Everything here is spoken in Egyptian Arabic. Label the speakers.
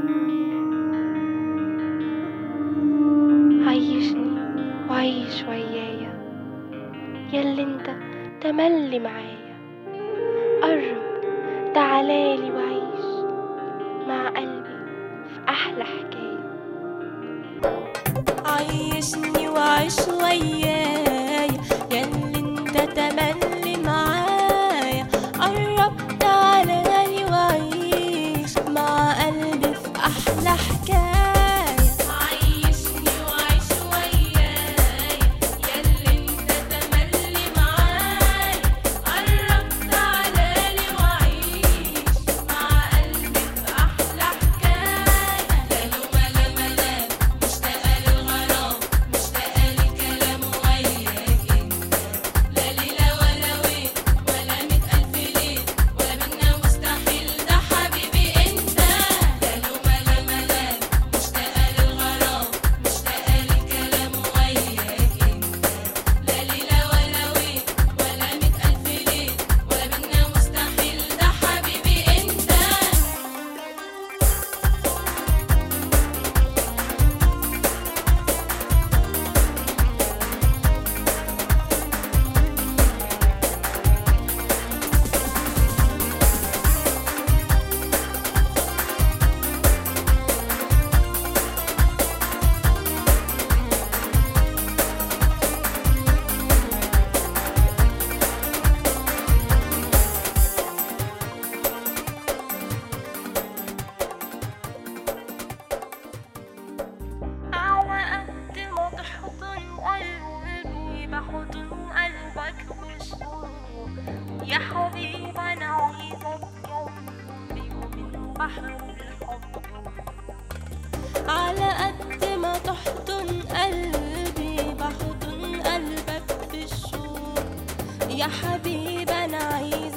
Speaker 1: عيشني وعيش ويايا ياللي انت تملي معايا قرب تعالالي وعيش مع قلبي في أحلى حكاية
Speaker 2: عيشني وعيش وياي ياللي انت تملي معايا قرب تعالالي وعيش مع قلبي في احلى حكايه عيشني وعيش وياي ياللي انت تملي معايا قرب تعالالي وعيش مع قلبي في احلى حكايه لالو ملا ملا مشتاقه للغرام مشتاقه لكلام وياك انت لا ليله ولا وين ولا مئة الف ليل ولا منا مستحيل ده حبيبي انت لالو ملا ملا مشتاقه للغرام مشتاقه لكلام وياك انت لا ليله ولا وين ولا مئة الف ليل ولا منا مستحيل ده حبيبي انت على قد ما تحضن قلبي بحضن قلبك بشوق يا حبيب انا عايزك جنبي ومن بحر الحب على قد ما تحضن قلبي بحضن قلبك بالشوق يا حبيب انا عايزك